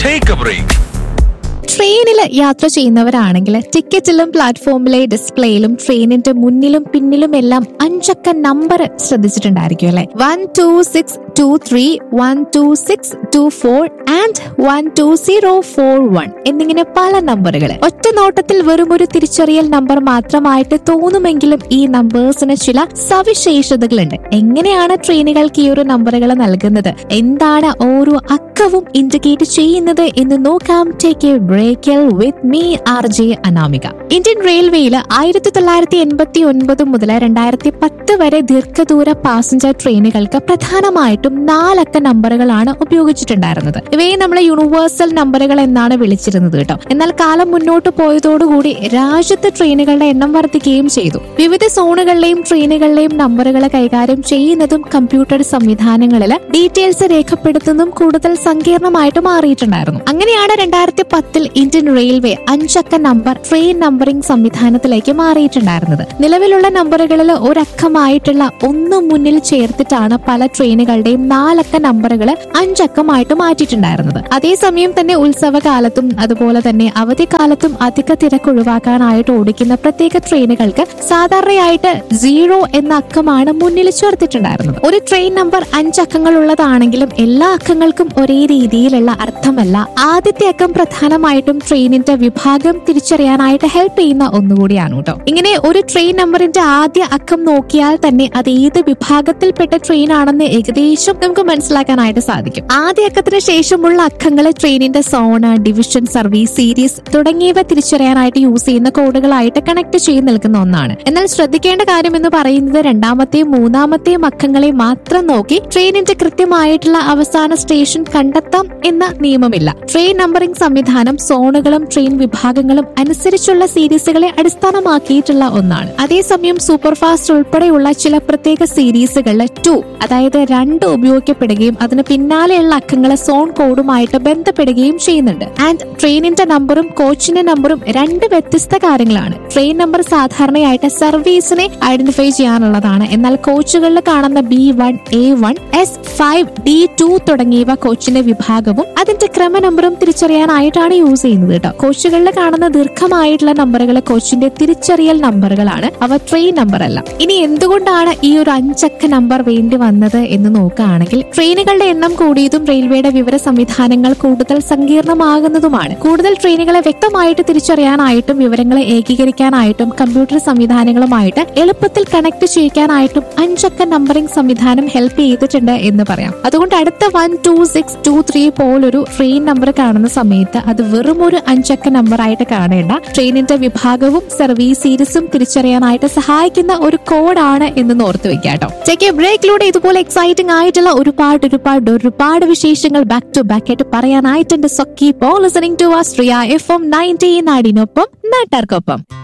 Take a break. ട്രെയിനിൽ യാത്ര ചെയ്യുന്നവരാണെങ്കിൽ ടിക്കറ്റിലും പ്ലാറ്റ്ഫോമിലെ ഡിസ്പ്ലേയിലും ട്രെയിനിന്റെ മുന്നിലും പിന്നിലും എല്ലാം അഞ്ചക്ക നമ്പർ ശ്രദ്ധിച്ചിട്ടുണ്ടായിരിക്കും അല്ലെ one two six two three one two six two four and one two zero four one എന്നിങ്ങനെ പല നമ്പറുകൾ ഒറ്റ നോട്ടത്തിൽ വെറും ഒരു തിരിച്ചറിയൽ നമ്പർ മാത്രമായിട്ട് തോന്നുമെങ്കിലും ഈ നമ്പേഴ്സിന് ചില സവിശേഷതകളുണ്ട് എങ്ങനെയാണ് ട്രെയിനുകൾക്ക് ഈ ഒരു നമ്പറുകൾ നൽകുന്നത് എന്താണ് ഓരോ അക്കവും ഇൻഡിക്കേറ്റ് ചെയ്യുന്നത് എന്ന് നോക്കാം take a break with me R J Anamika Indian റെയിൽവേയിൽ ആയിരത്തി തൊള്ളായിരത്തി എൺപത്തി ഒൻപത് മുതൽ രണ്ടായിരത്തി പത്ത് വരെ ദീർഘദൂര പാസഞ്ചർ ട്രെയിനുകൾക്ക് പ്രധാനമായിട്ടും നാലക്ക നമ്പറുകളാണ് ഉപയോഗിച്ചിട്ടുണ്ടായിരുന്നത് ഇവയെ നമ്മൾ യൂണിവേഴ്സൽ നമ്പറുകൾ എന്നാണ് വിളിച്ചിരുന്നത് കേട്ടോ എന്നാൽ കാലം മുന്നോട്ട് പോയതോടുകൂടി രാജ്യത്ത് ട്രെയിനുകളുടെ എണ്ണം വർദ്ധിക്കുകയും ചെയ്തു വിവിധ സോണുകളിലെയും ട്രെയിനുകളിലെയും നമ്പറുകൾ കൈകാര്യം ചെയ്യുന്നതും കമ്പ്യൂട്ടർ സംവിധാനങ്ങളിൽ ഡീറ്റെയിൽസ് രേഖപ്പെടുത്തുന്നതും കൂടുതൽ സങ്കീർണമായിട്ട് മാറിയിട്ടുണ്ടായിരുന്നു അങ്ങനെയാണ് രണ്ടായിരത്തി പത്തിൽ ഇന്ത്യൻ റെയിൽവേ അഞ്ചക്ക നമ്പർ ട്രെയിൻ നമ്പറിംഗ് സംവിധാനത്തിലേക്ക് മാറിയിട്ടുണ്ടായിരുന്നത് നിലവിലുള്ള നമ്പറുകളിൽ ഒരക്കമായിട്ടുള്ള ഒന്ന് മുന്നിൽ ചേർത്തിട്ടാണ് പല ട്രെയിനുകളുടെയും നാലക്ക നമ്പറുകൾ അഞ്ചക്കമായിട്ട് മാറ്റിയിട്ടുണ്ടായിരുന്നത് അതേസമയം തന്നെ ഉത്സവകാലത്തും അതുപോലെ തന്നെ അവധിക്കാലത്തും അധിക തിരക്ക് ഒഴിവാക്കാനായിട്ട് ഓടിക്കുന്ന പ്രത്യേക ട്രെയിനുകൾക്ക് സാധാരണയായിട്ട് സീറോ എന്ന അക്കമാണ് മുന്നിൽ ചേർത്തിട്ടുണ്ടായിരുന്നത് ഒരു ട്രെയിൻ നമ്പർ അഞ്ചക്കങ്ങൾ ഉള്ളതാണെങ്കിലും എല്ലാ അക്കങ്ങൾക്കും ഒരേ രീതിയിലുള്ള അർത്ഥമല്ല ആദ്യത്തെ അക്കം പ്രധാനമായിട്ടും ട്രെയിനിന്റെ വിഭാഗം തിരിച്ചറിയാനായിട്ട് ഹെൽപ്പ് ചെയ്യുന്ന ഒന്നുകൂടിയാണ് കേട്ടോ ഇങ്ങനെ ഒരു ട്രെയിൻ നമ്പറിന്റെ ആദ്യ അക്കം നോക്കിയാൽ തന്നെ അത് ഏത് വിഭാഗത്തിൽപ്പെട്ട ട്രെയിൻ ആണെന്ന് ഏകദേശം നമുക്ക് മനസ്സിലാക്കാനായിട്ട് സാധിക്കും ആദ്യ അക്കത്തിന് ശേഷമുള്ള അക്കങ്ങൾ ട്രെയിനിന്റെ സോണ് ഡിവിഷൻ സർവീസ് സീരീസ് തുടങ്ങിയവ തിരിച്ചറിയാനായിട്ട് യൂസ് ചെയ്യുന്ന കോഡുകളായിട്ട് കണക്ട് ചെയ്ത് നിൽക്കുന്ന ഒന്നാണ് എന്നാൽ ശ്രദ്ധിക്കേണ്ട കാര്യം എന്ന് പറയുന്നത് രണ്ടാമത്തെയും മൂന്നാമത്തെയും അക്കങ്ങളെ മാത്രം നോക്കി ട്രെയിനിന്റെ കൃത്യമായിട്ടുള്ള അവസാന സ്റ്റേഷൻ കണ്ടെത്താം എന്ന നിയമമില്ല ട്രെയിൻ നമ്പറിംഗ് സംവിധാനം സോണുകളും ട്രെയിൻ വിഭാഗങ്ങളും അനുസരിച്ചുള്ള സീരീസുകളെ അടിസ്ഥാനമാക്കിയിട്ടുള്ള ഒന്നാണ് അതേസമയം സൂപ്പർ ഫാസ്റ്റ് ഉൾപ്പെടെയുള്ള ചില പ്രത്യേക സീരീസുകളിൽ ടു അതായത് രണ്ട് ഉപയോഗിക്കപ്പെടുകയും അതിന് പിന്നാലെയുള്ള അക്കങ്ങളെ സോൺ കോഡുമായിട്ട് ബന്ധപ്പെടുകയും ചെയ്യുന്നുണ്ട് ആൻഡ് ട്രെയിനിന്റെ നമ്പറും കോച്ചിന്റെ നമ്പറും രണ്ട് വ്യത്യസ്ത കാര്യങ്ങളാണ് ട്രെയിൻ നമ്പർ സാധാരണയായിട്ട് സർവീസിനെ ഐഡന്റിഫൈ ചെയ്യാനുള്ളതാണ് എന്നാൽ കോച്ചുകളിൽ കാണുന്ന B one A one S five D two തുടങ്ങിയവ കോച്ചിന്റെ വിഭാഗവും അതിന്റെ ക്രമ നമ്പറും തിരിച്ചറിയാനായിട്ടാണ് യൂസ് ചെയ്യുന്നത് കേട്ടോ കോച്ചുകളിൽ കാണുന്ന ദീർഘമായിട്ടുള്ള നമ്പറുകൾ കോച്ചിന്റെ തിരിച്ചറിയൽ നമ്പറുകളാണ് അവ ട്രെയിൻ നമ്പർ അല്ല ഇനി എന്തുകൊണ്ടാണ് ഈ ഒരു അഞ്ചക്ക നമ്പർ വേണ്ടി വന്നത് എന്ന് നോക്കുകയാണെങ്കിൽ ട്രെയിനുകളുടെ എണ്ണം കൂടിയതും റെയിൽവേയുടെ വിവര സംവിധാനങ്ങൾ കൂടുതൽ സങ്കീർണമാകുന്നതുമാണ് കൂടുതൽ ട്രെയിനുകളെ വ്യക്തമായിട്ട് തിരിച്ചറിയാനായിട്ടും വിവരങ്ങളെ ഏകീകരിക്കാനായിട്ടും കമ്പ്യൂട്ടർ സംവിധാനങ്ങളുമായിട്ട് എളുപ്പത്തിൽ കണക്ട് ചെയ്യിക്കാനായിട്ടും അഞ്ചക്ക നമ്പറിംഗ് സംവിധാനം ഹെൽപ്പ് ചെയ്തിട്ടുണ്ട് എന്ന് പറയാം അതുകൊണ്ട് അടുത്ത one two six two three പോലൊരു ട്രെയിൻ നമ്പർ കാണുന്ന സമയത്ത് അത് വെറും ഒരു അഞ്ചക്ക നമ്പർ ആയിട്ട് കാണേണ്ട ട്രെയിനിന്റെ വിഭാഗവും സർവീസ് സീരീസും തിരിച്ചറിയാനായിട്ട് സഹായിക്കുന്ന ഒരു കോഡാണ് എന്ന് ഓർത്ത് വെക്കാം കേട്ടോ ചെക്ക് ബ്രേക്കിലൂടെ ഇതുപോലെ എക്സൈറ്റിംഗ് ആയിട്ടുള്ള ഒരുപാട് ഒരുപാട് ഒരുപാട് വിശേഷങ്ങൾ ബാക്ക് ടു ബാക്ക് ആയിട്ട് പറയാനായിട്ടുണ്ട് സൊക്കി പോ ലിസണിംഗ് ടു ആസ്ട്രിയ എഫ് എം നയൻറ്റീൻ നാടിനൊപ്പം നാട്ടാർക്കൊപ്പം